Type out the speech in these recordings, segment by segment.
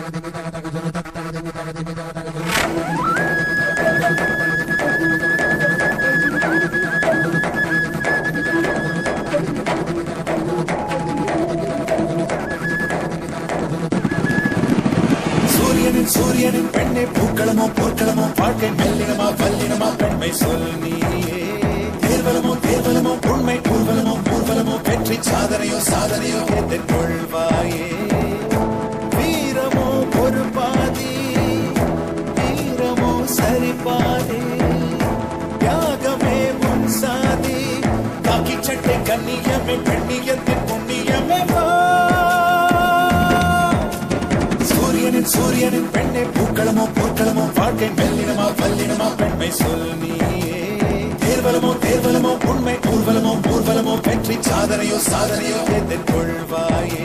சூரியனின் சூரியனின் பெண்ணை பூக்களமோ போர்க்களமோ வாழ்க்கை மெல்லினமா வல்லினமா பெண்மை சொல் நீயே தேர்வலமோ தேர்வலமோ உண்மை ஊர்வலமோ ஊர்வலமோ வெற்றி சாதனையோ சாதனையோ எதிர்கொள்வாயே வீரமோ ஒரு பாதி வீரமோ சரி பாதி தியாகமே உன் சாதி காக்கி சட்டை கண்ணியமே பெண்ணியத்தின் புண்ணியமே வா சூரியனின் சூரியனின் பெண்ணை பூக்களமோ போர்க்களமோ வாழ்க்கை மெல்லினமா வல்லினமா பெண்மை சொல் நீயே தேர்வலமோ தேர்வலமோ உண்மை ஊர்வலமோ ஊர்வலமோ வெற்றி சாதனையோ சாதனையோ எதிர்கொள்வாயே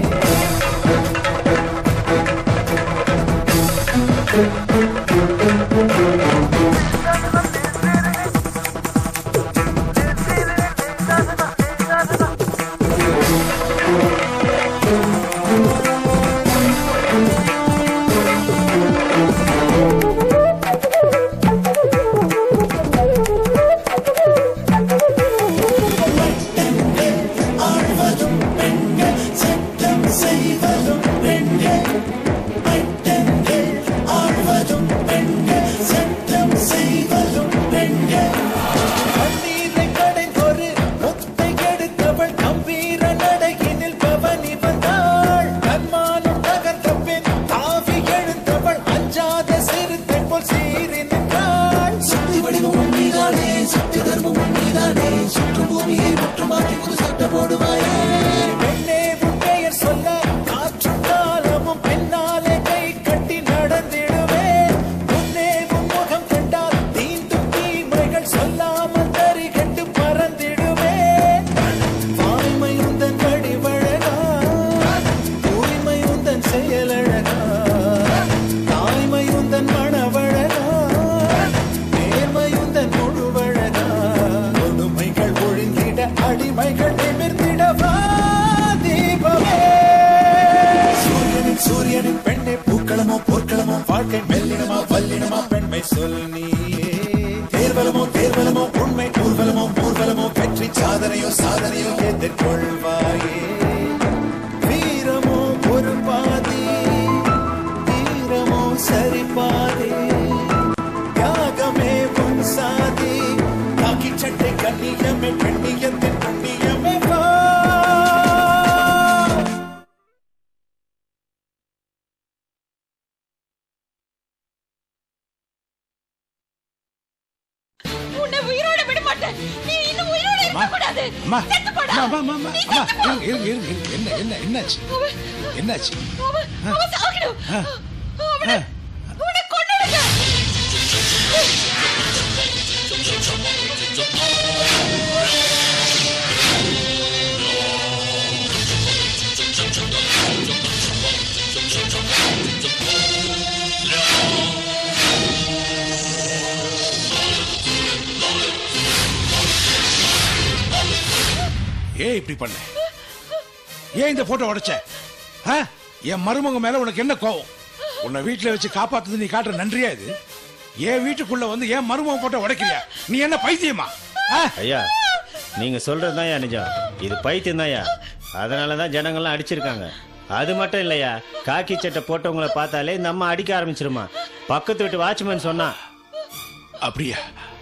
ஆழ்வதும் பெண்கள் சட்டம் செய்வதும் பெண்கள் பெண்கள் ஆழ்வதும் பெண்கள் சட்டம் செய்வதும் பெண்கள் கண்ணீரை கடைந்தொரு முத்தை எடுத்தவள் கம்பீர நடையினில் பவனி வந்தாள் கண்மானம் நகர்ந்த பெண் தாவி எழுந்தவள் அஞ்சாத சிறுத்தை போல் சீறி நின்றாள் சக்தி வடிவம் நீதானே சக்தி தர்மம் நீதானே சுற்று பூமியை முற்றுமாற்றி புது சட்டம் போடுவாயே பெண்ணே உன் பெயர் சொல்ல காற்றும் காலமும் பெண்ணாலே கை கட்டி நடந்திடுவே முன்னே உன் முகம் கண்டால் தீண்டும் தீமைகள் சொல்லாமல் தறி கண்டு பறந்திடுவே வாய்மை உந்தன் வடிவழகா தூய்மை உந்தன் செயலழகா தாய்மை உந்தன் மணவழகா நேர்மை உந்தன் முழுவழகா கொடுமைகள் ஒழுங்கிட அடிமைகள் நிமிர்ந்திடவா தீபமே சூரியனின் சூரியனின் பெண்ணை பூக்களமோ போர்க்களமோ வாழ்க்கை மெல்லினமா வல்லினமா பெண்மை சொல் நீயே தேர்வலமோ தேர்வலமோ உண்மை ஊர்வலமோ ஊர்வலமோ வெற்றி சாதனையோ சாதனையோ எதிர்கொள்வாயே வீரமோ ஒரு பாதி வீரமோ சரி பாதி தியாகமே உன் சாதி காக்கி சட்டை கண்ணியமே பெண்ணியத்தின் புண்ணியமே வா உன்னை உயிரோட விட மாட்டேன் நீ இன்னும் உயிரோட இருக்க கூடாது அம்மா செத்து போடா அம்மா அம்மா அம்மா நீ அம்மா செத்து போ. இருங்க இருங்க இருங்க இருங்க. என்ன என்ன என்னாச்சு அவன் என்னாச்சு அவன் அவன் சாகணும் ஆ. அவனை ஆ. அவனை கொன்னுடுங்க ஏன் இப்படி பண்ண ஏன் இந்த போட்டோ உடைச்ச ஆ? என் மருமக மேல உனக்கு என்ன கோவம் உன்னை வீட்டுல வச்சு காப்பாத்துறது நீ காட்டுற நன்றியா இது என் வீட்டுக்குள்ள வந்து ஏன் மருமக போட்டோ உடைக்கிறியா நீ என்ன பைத்தியமா ஆ? ஐயா நீங்க சொல்றது தான் நிஜம் இது பைத்தியம் தான்யா அதனால தான் ஜனங்கள்லாம் அடிச்சிருக்காங்க அது மட்டும் இல்லையா காக்கி சட்டை போட்டவங்கள பார்த்தாலே இந்த அம்மா அடிக்க ஆரம்பிச்சிருமா பக்கத்து வீட்டு வாட்ச்மேன் சொன்னா அப்படியா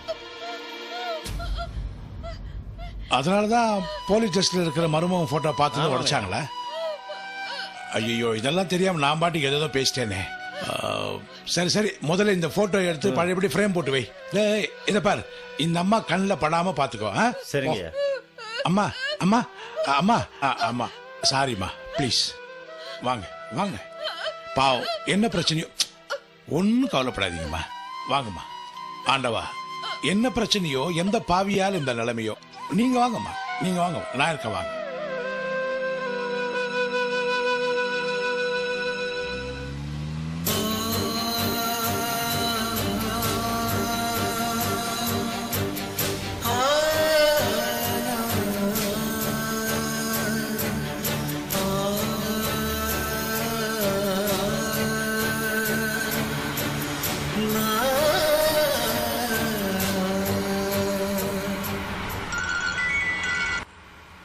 அதனாலதான் போலீஸ் ஸ்டேஷன்ல இருக்கிற மருமகன் போட்டோ பார்த்து ஆமாங்க. உடைச்சாங்களா ஐயோ இதெல்லாம் தெரியாம நான் பாட்டுக்கு ஏதோ பேசிட்டேனே ஆ, சரி சரி முதல்ல இந்த போட்டோ எடுத்து பழையபடி ஃப்ரேம் போட்டு வை டேய், இத பாரு இந்த அம்மா கண்ணில் படாம பாத்துக்கோ ஆ? சரிங்கய்யா. அம்மா அம்மா அ, அம்மா அ, அம்மா சாரிம்மா ப்ளீஸ் வாங்க வாங்க பாவம் என்ன பிரச்சனையோ ஒன்னும் கவலைப்படாதீங்கம்மா வாங்கம்மா ஆண்டவா என்ன பிரச்சனையோ எந்த பாவியால் இந்த நிலைமையோ நீங்க வாங்கம்மா நீங்க வாங்க நான் இருக்க வாங்க ஆ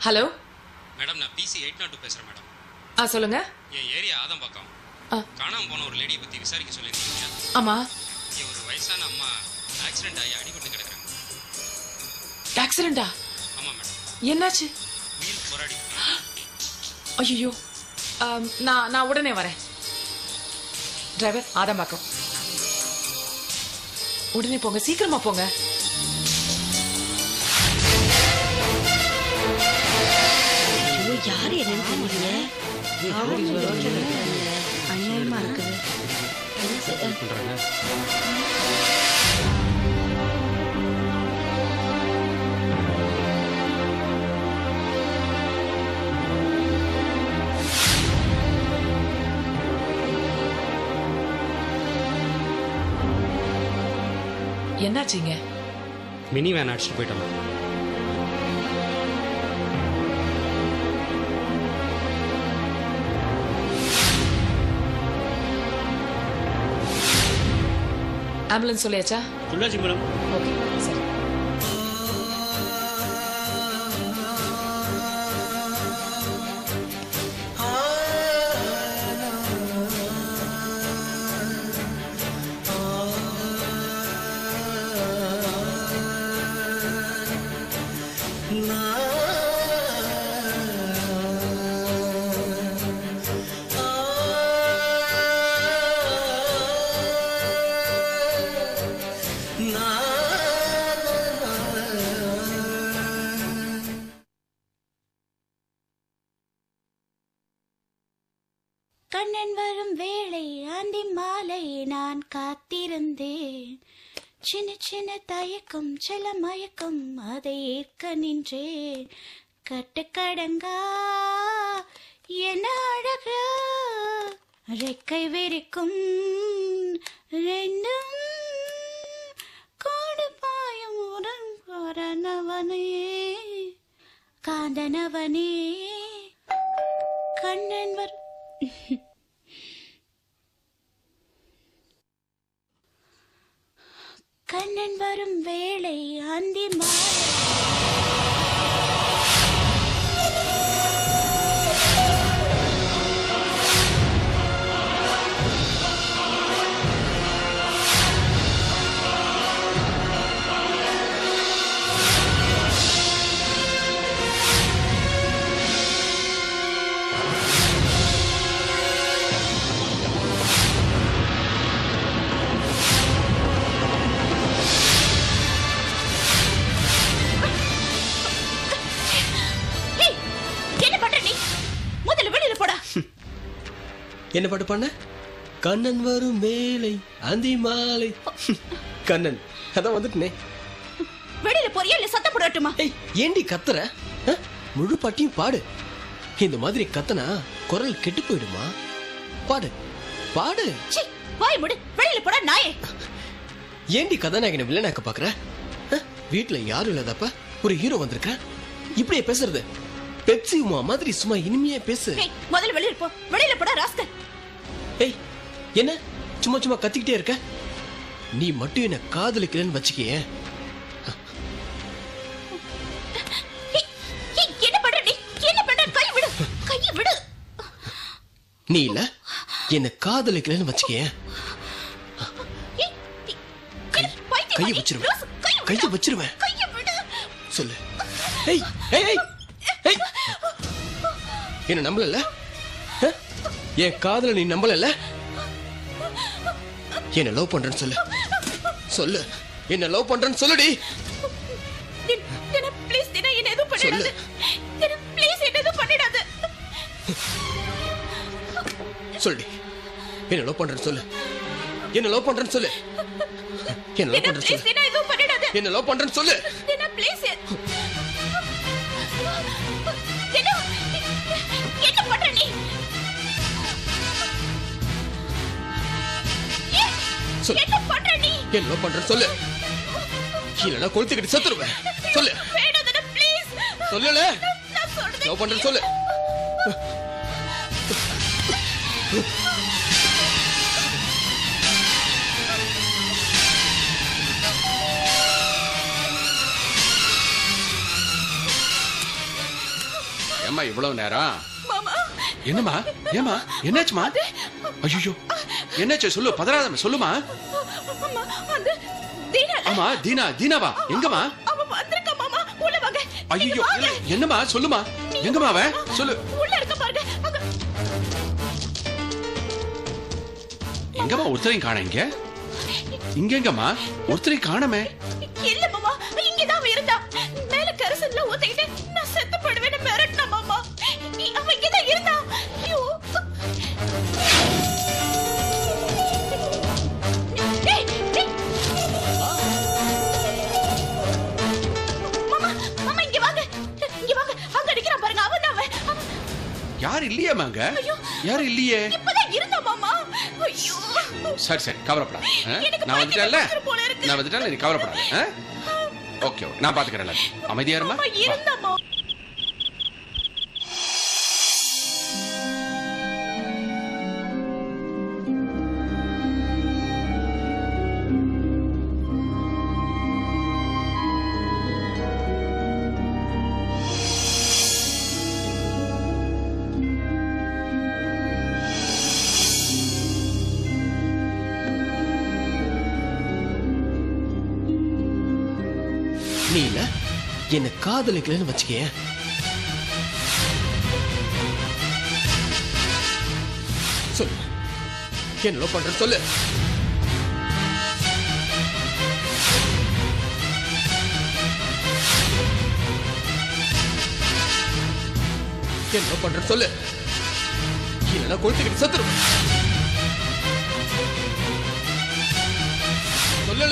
ஹலோ மேடம் நான் பிசி எயிட் நாட் டூ பேசுகிறேன் மேடம் ஆ சொல்லுங்க என் ஏரியா ஆதம்பாக்கம் ஆ. காணாம போன ஒரு லேடியை பற்றி விசாரிக்க சொல்லியிருக்கீங்க ஆமா இங்கே ஒரு வயசான அம்மா ஆக்சிடென்ட் ஆகி அடிபட்டு கிடக்குறாங்க ஆக்சிடென்டா ஆமாம் மேடம் என்னாச்சு உயிர் போராடி ஐயோ நான் நான் உடனே வரேன் டிரைவர் ஆதம்பாக்கம் உடனே போங்க சீக்கிரமா போங்க ஐயோ யாரு என்னன்னு தெரியல அநியாயமா இருக்குது என்னாச்சுங்க மினி வேன் அடிச்சுட்டு போயிட்டோம் ஆம்புலன்ஸ் சொல்லியாச்சா சொல்லாச்சு மேடம் ஓகே சரி கண்ணன் வரும் வேளை ஆண்டி மாலை நான் காத்திருந்தேன் சின்ன சின்ன தயக்கம் சில மயக்கம் அதை ஏற்க நின்றேன் கட்டுக்கடங்கா என்ன அழகு ரெக்கை விரிக்கும் ரெண்டும் காடு பாயும் உடன் காரணவனே காந்தனவனே கண்ணன் வரும் கண்ணன் வரும் வேளை அந்தி மாலை ஏய், என்ன பண்ற நீ முதல்ல வெளியில போடா என்ன பாட்டு பண்ண கண்ணன் வரும் வேலை அந்தி மாலை கண்ணன் அதான் வந்துட்டுனே வெளியில போறியா இல்ல சத்தம் போடட்டுமா ஏய் ஏண்டி கத்துற ஆ? முழு பாட்டியும் பாடு இந்த மாதிரி கத்தனா குரல் கெட்டு போயிடுமா பாடு பாடு சீ வாய் முடு வெளியில போடா நாயே ஏண்டி கதாநாயகனை வில்லனாக்க பாக்குற ஆ? வீட்டுல யாரும் இல்லாதப்ப ஒரு ஹீரோ வந்திருக்க இப்படியே பேசுறது பெப்சி உமா மாதிரி சும்மா இனிமையா பேசு ஏய் முதல்ல வெளியில போ வெளியில போடா ராஸ்கல் ஏய் என்ன சும்மா சும்மா கத்திக்கிட்டே இருக்க நீ மட்டும் என்ன காதலிக்கலன்னு வச்சுக்கேன் ஏய், ஏய், என்ன பண்ற நீ என்ன பண்ற கை விடு கை விடு நீ இல்ல என்ன காதலிக்கலன்னு வச்சுக்கேன் ஏய், ஏய், என்ன பைத்தியமா கையை நீ? வச்சிருவேன். ரோஸ், கையை விடு. கையை வச்சிருவேன். கையை விடு சொல்லு ஏய் ஏய் ஏய் ஏய் என்ன நம்பலல ஆ? என் காதல நீ நம்பலல என்ன லவ் பண்றேன்னு சொல்லு சொல்லு என்ன லவ் பண்றேன்னு சொல்லுடி தின தின ப்ளீஸ் தின என்ன எதுவும் பண்ணிடாத தின ப்ளீஸ் என்ன எதுவும் பண்ணிடாத சொல்லுடி என்ன லவ் பண்றேன்னு சொல்லு என்ன லவ் பண்றேன்னு சொல்லு என்ன லவ் தின பண்றேன்னு ப்ளீஸ் சொல்லு தின எதுவும் பண்ணிடாத என்ன லவ் பண்றேன்னு சொல்லு தின ப்ளீஸ் தின என்ன பண்ற நீ ஏய், சொல்லு. என்ன பண்ற நீ என்ன லவ் பண்றேன்னு சொல்லு இல்லைன்னா கொளுத்துக்கிட்டு செத்துருவேன் சொல்லு வேண்டாம் தின ப்ளீஸ் சொல்லல நான் சொல்றதை லவ் பண்றேன்னு சொல்லு என்னம்மா இவ்வளவு நேரம் மாமா என்னம்மா ஏமா என்னாச்சுமா ஐயோ என்னாச்சு சொல்லு பதறாதம்மா சொல்லுமா மாமா அந்த தீனா ஆமா தீனா தீனாவா எங்கம்மா அவ வந்திருக்கா மாமா உள்ள வாங்க ஐயோ நீங்க வாங்க. என்னம்மா சொல்லுமா எங்கம்மா அவ சொல்லு உள்ள இருக்க பாருங்க அங்க எங்கம்மா ஒருத்தரையும் காண இங்க இங்க எங்கம்மா ஒருத்தரையும் காணமே இல்ல மாமா இங்கதான் அவ இருந்தா மேல கரசல்ல ஊத்திக்கிட்டு நான் செத்து போடுவேன்னு மிரட்டினா மாமா இ- அவ இங்கதான் இருந்தா ஐயோ ஏய், ஏய். மாமா மாமா இங்க வாங்க இங்க வாங்க அங்க அடிக்கிறான் பாருங்க அவன் தான் அவன் அவன் யார் இல்லையாமா அங்க யாரும் இல்லையே இப்பதான் இருந்தா மாமா ஐயோ சரி சரி கவலைப்படாத ஆ? எனக்கு நான் வந்துட்டேன்ல பைத்தியம் போல இருக்கு. நான் வந்துட்டேன்ல நீ கவலைப்படாத ஆ? ஓகே ஓகே நான் பாத்துக்கிறேன் எல்லாத்தையும். அமைதியா இருமா மாமா இருந்தா மாமா நீ இல்ல என்ன காதலிக்கலன்னு வச்சுக்கே சொல்லு என்ன லவ் பண்ற சொல்லு என்ன love பண்ற சொல்லு இல்லைன்னா கொளுத்துக்கிட்டு சத்துரும் சொல்லல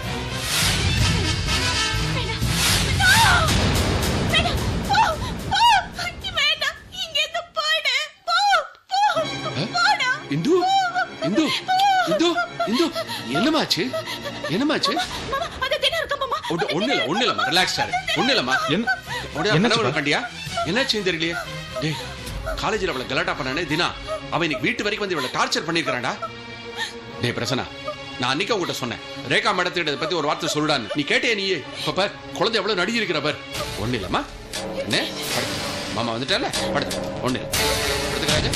வேண்டாம் போ போ வேண்டாம் இங்க இருந்து போயிடு போ போ போடா இந்து இந்து இந்து இந்து என்னமாச்சு என்னமாச்சு மாமா அந்த தினம் இருக்க மாமா ஒண்ணு ஒண்ணு இல்ல ஒண்ணு இல்லம்மா ரிலாக்ஸ் ஆரு ஒண்ணு இல்லம்மா என்ன அப்படியே என்னாச்சுப்பா? கனவுல கண்டியா என்னாச்சுன்னு தெரியலையே டேய் காலேஜ்ல அவளை கலாட்டா பண்ணானே தினா அவன் இன்னைக்கு வீட்டு வரைக்கும் வந்து இவளை டார்ச்சர் பண்ணிருக்கான்டா டேய் பிரசனா நான் அன்னைக்கு உங்ககிட்ட சொன்னேன் ரேகா மேடத்திட்ட இதை பத்தி ஒரு வார்த்தை சொல்லுடான்னு நீ கேட்டியா நீயே இப்ப பார் குழந்தை எவ்வளவு நடுங்கி இருக்கிற பார் ஒண்ணு இல்லம்மா என்ன படுத்து மாமா வந்துட்டால படுத்து ஒண்ணு இல்ல படுத்துக்க ராஜா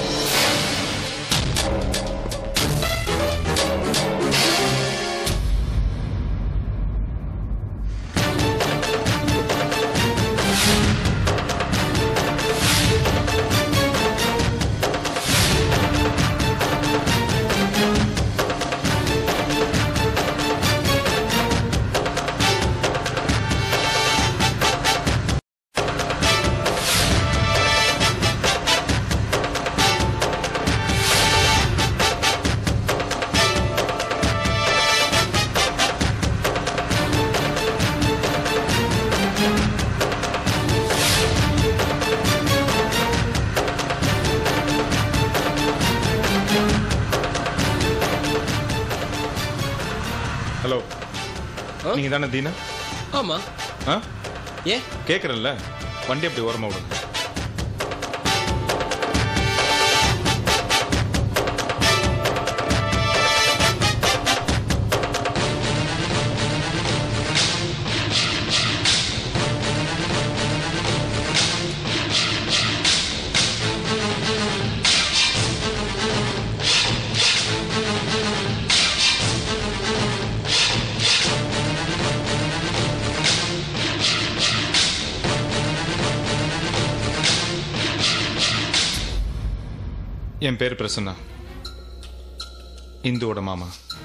ஹலோ நீங்க தானே தீனா ஆமா ஆ ஏன் கேக்குறேன்ல வண்டி அப்படி ஓரமா விடுங்க என் பேர் பிரசன்னா இந்துவோட மாமா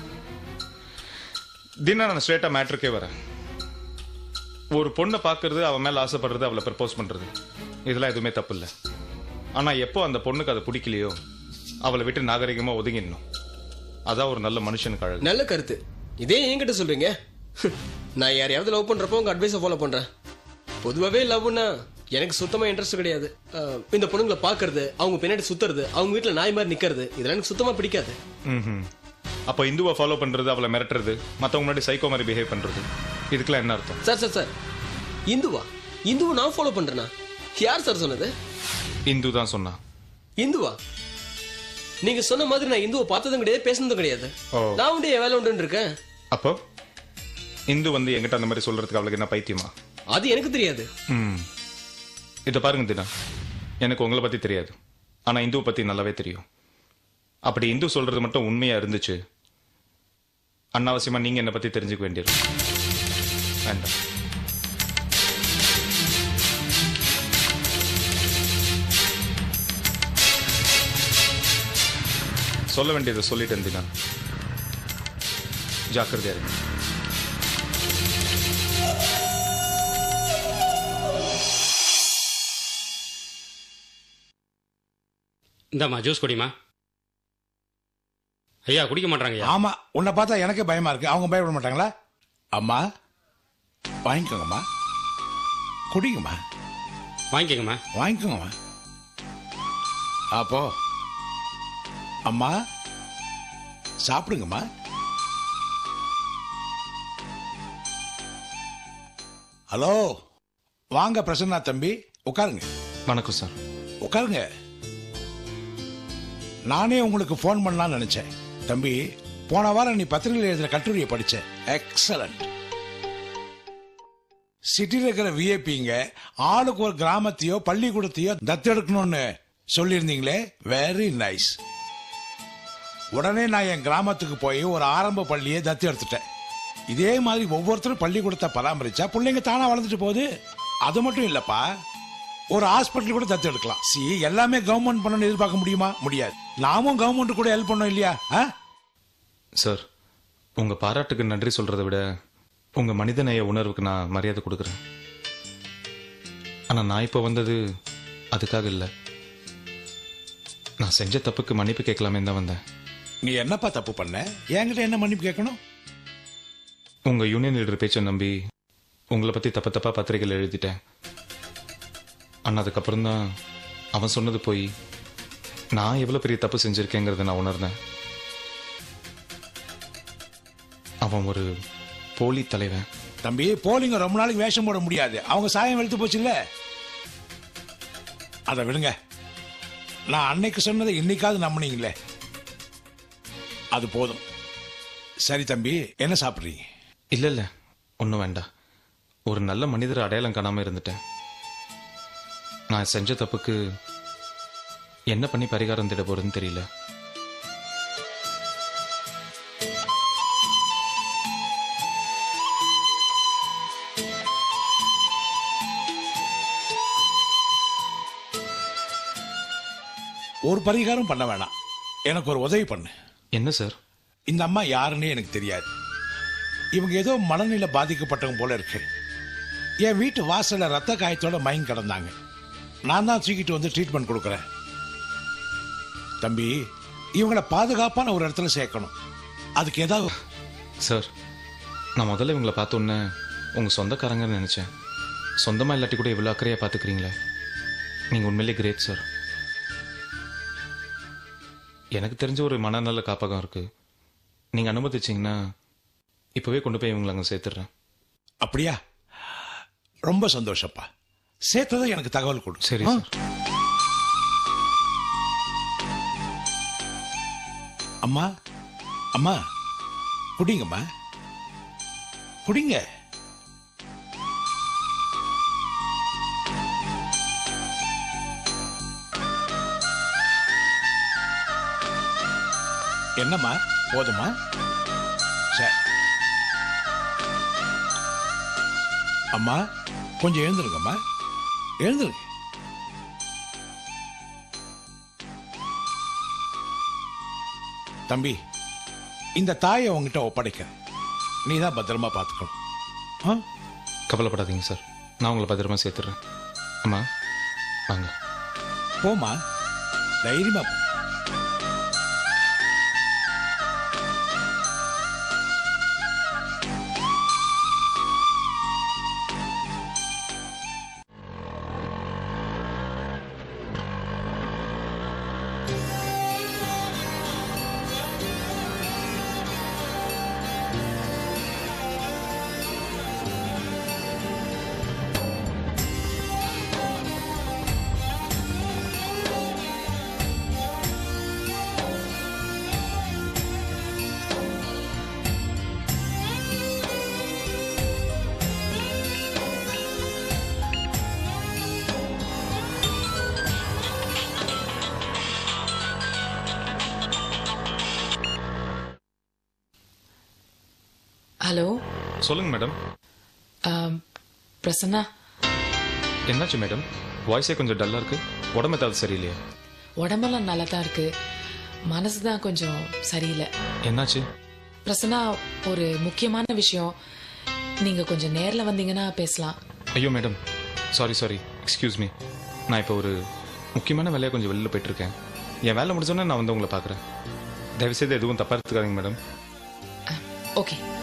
தினம் நான் ஸ்ட்ரெயிட்டா மேட்ருக்கே வரேன் ஒரு பொண்ணை பார்க்கறது அவன் மேல ஆசைப்படுறது அவளை ப்ரப்போஸ் பண்றது இதெல்லாம் எதுவுமே தப்பு இல்லை ஆனா எப்போ அந்த பொண்ணுக்கு அதை பிடிக்கலையோ அவளை விட்டு நாகரிகமா ஒதுங்கிடணும் அதான் ஒரு நல்ல மனுஷனுக்கு அழகு நல்ல கருத்து இதே என்கிட்ட சொல்றீங்க நான் யாரையாவது லவ் பண்றப்போ உங்க அட்வைஸை ஃபாலோ பண்றேன் பொதுவாகவே லவ்னா எனக்கு சுத்தமா இன்ட்ரெஸ்ட் கிடையாது அஹ், இந்த பொண்ணுங்களை பாக்குறது அவங்க பின்னாடி சுத்துறது அவங்க வீட்டுல நாய் மாதிரி நிக்கிறது இதெல்லாம் எனக்கு சுத்தமா பிடிக்காது ம்ஹும். அப்போ இந்துவை ஃபாலோ பண்றது அவளை மிரட்டுறது மத்தவங்க முன்னாடி சைக்கோ மாதிரி பிஹேவ் பண்றது இதுக்கெல்லாம் என்ன அர்த்தம் சார் சார் சார் இந்துவா இந்துவை நான் ஃபாலோ பண்றேனா யார் சார் சொன்னது இந்து தான் சொன்னா இந்துவா நீங்க சொன்ன மாதிரி நான் இந்துவை பார்த்ததும் கிடையாது பேசுனதும் கிடையாது ஓ. நான் உண்டு என் வேலை உண்டு இருக்கேன் அப்போ இந்து வந்து என்கிட்ட அந்த மாதிரி சொல்றதுக்கு அவளுக்கு என்ன பைத்தியமா அது எனக்கு தெரியாது ம் இதை பாருங்க தினா எனக்கு உங்களை பத்தி தெரியாது ஆனா இந்துவை பத்தி நல்லாவே தெரியும் அப்படி இந்து சொல்றது மட்டும் உண்மையா இருந்துச்சு அனாவசியமா நீங்க என்னை பத்தி தெரிஞ்சுக்க வேண்டியிருக்கும் வேண்டாம் சொல்ல வேண்டியதை சொல்லிட்டேன் தினா ஜாக்கிரதையா இருங்க இந்தாம்மா ஜூஸ் குடிமா ஐயா குடிக்க மாட்டாங்க ஐயா ஆமா உன்னை பார்த்தா எனக்கே பயமா இருக்கு அவங்க பயப்பட மாட்டாங்களா அம்மா வாங்கிக்கோங்கம்மா குடிங்கம்மா வாங்கிக்கோங்கம்மா வாங்கிக்கோங்கம்மா அப்போ அம்மா சாப்பிடுங்கம்மா ஹலோ வாங்க பிரசன்னா தம்பி உட்காருங்க வணக்கம் சார் உட்காருங்க நானே உங்களுக்கு ஃபோன் பண்ணலாம்னு நினைச்சேன் தம்பி போன வாரம் நீ பத்திரிகையில் எழுதின கட்டுரையை படிச்சேன் எக்ஸலண்ட் சிட்டியில் இருக்கிற விஐபிங்க ஆளுக்கு ஒரு கிராமத்தையோ பள்ளிக்கூடத்தையோ தத்தெடுக்கணும்னு சொல்லியிருந்தீங்களே வெரி நைஸ் உடனே நான் என் கிராமத்துக்கு போய் ஒரு ஆரம்ப பள்ளியை தத்து எடுத்துட்டேன் இதே மாதிரி ஒவ்வொருத்தரும் பள்ளிக்கூடத்தை பராமரிச்சா பிள்ளைங்க தானா வளர்ந்துட்டு போகுது அது மட்டும் இல்லப்பா ஒரு ஹாஸ்பிட்டல் கூட தத்து எடுக்கலாம் சி எல்லாமே கவர்மெண்ட் பண்ணணும்னு எதிர்பார்க்க முடியுமா முடியாது நாமும் கவர்மெண்ட் கூட ஹெல்ப் பண்ணோம் இல்லையா ஆ? சார் உங்க பாராட்டுக்கு நன்றி சொல்றதை விட உங்க மனிதநேய உணர்வுக்கு நான் மரியாதை கொடுக்குறேன் ஆனா நான் இப்போ வந்தது அதுக்காக இல்லை நான் செஞ்ச தப்புக்கு மன்னிப்பு கேட்கலாமே தான் வந்தேன் நீ என்னப்பா தப்பு பண்ண என்கிட்ட என்ன மன்னிப்பு கேட்கணும் உங்க யூனியன் லீடர் பேச்சை நம்பி உங்களை பத்தி தப்பு தப்பா பத்திரிகையில் எழுதிட்டேன் ஆனா அதுக்கப்புறம் தான் அவன் சொன்னது போய் நான் எவ்வளவு பெரிய தப்பு செஞ்சிருக்கேங்கிறத நான் உணர்ந்தேன் அவன் ஒரு போலி தலைவன் தம்பி போலிங்க ரொம்ப நாளைக்கு வேஷம் போட முடியாது அவங்க சாயம் வெளுத்து போச்சு இல்ல அதை விடுங்க நான் அன்னைக்கு சொன்னதை இன்னைக்காவது நம்பினீங்களே அது போதும் சரி தம்பி என்ன சாப்பிடுறீங்க இல்ல இல்ல ஒன்றும் வேண்டாம் ஒரு நல்ல மனிதர் அடையாளம் காணாம இருந்துட்டேன் நான் செஞ்ச தப்புக்கு என்ன பண்ணி பரிகாரம் தேட போறதுன்னு தெரியல ஒரு பரிகாரம் பண்ண வேணாம் எனக்கு ஒரு உதவி பண்ணு என்ன சார் இந்த அம்மா யாருன்னே எனக்கு தெரியாது இவங்க ஏதோ மனநிலை பாதிக்கப்பட்டவங்க போல இருக்கு என் வீட்டு வாசல்ல ரத்த காயத்தோட மயங்கி கிடந்தாங்க நான் தான் தூக்கிட்டு வந்து ட்ரீட்மெண்ட் கொடுக்குறேன் தம்பி இவங்கள பாதுகாப்பான ஒரு இடத்துல சேர்க்கணும் அதுக்கு ஏதாவது சார் நான் முதல்ல இவங்களை பார்த்த உடனே உங்க சொந்தக்காரங்கன்னு நினைச்சேன் சொந்தமா இல்லாட்டி கூட இவ்வளவு அக்கறையா பாத்துக்கிறீங்களே நீங்க உண்மையிலே கிரேட் சார் எனக்கு தெரிஞ்ச ஒரு மனநல காப்பகம் இருக்கு நீங்க அனுமதிச்சீங்கன்னா இப்பவே கொண்டு போய் இவங்களை அங்க சேர்த்துடுறேன் அப்படியா ரொம்ப சந்தோஷப்பா சேர்த்ததை எனக்கு தகவல் கொடு சரி ஆ? சார் அம்மா அம்மா குடிங்கம்மா குடிங்க என்னம்மா போதுமா சரி அம்மா கொஞ்சம் எழுந்துருங்கம்மா எழுந்துருங்க தம்பி இந்த தாயை உங்ககிட்ட ஒப்படைக்கிறேன் நீ தான் பத்திரமா பார்த்துக்கணும் ஆ கவலைப்படாதீங்க சார் நான் உங்களை பத்திரமா சேர்த்துடுறேன் அம்மா வாங்க போமா தைரியமா போ ஹலோ சொல்லுங்க மேடம் ஆம், பிரசன்னா என்னாச்சு மேடம் வாய்ஸே கொஞ்சம் டல்லா இருக்கு உடம்பு ஏதாவது சரியில்லையா உடம்பெல்லாம் நல்லா தான் இருக்கு மனசு தான் கொஞ்சம் சரியில்லை என்னாச்சு பிரசன்னா ஒரு முக்கியமான விஷயம் நீங்க கொஞ்சம் நேர்ல வந்தீங்கன்னா பேசலாம் ஐயோ madam sorry sorry excuse me நான் இப்போ ஒரு முக்கியமான வேலையாக கொஞ்சம் வெளியில் போயிட்டு இருக்கேன் என் வேலை முடிஞ்சோன்னே நான் வந்து உங்களை பார்க்குறேன் தயவுசெய்து எதுவும் தப்பா எடுத்துக்காதீங்க மேடம் ஓகே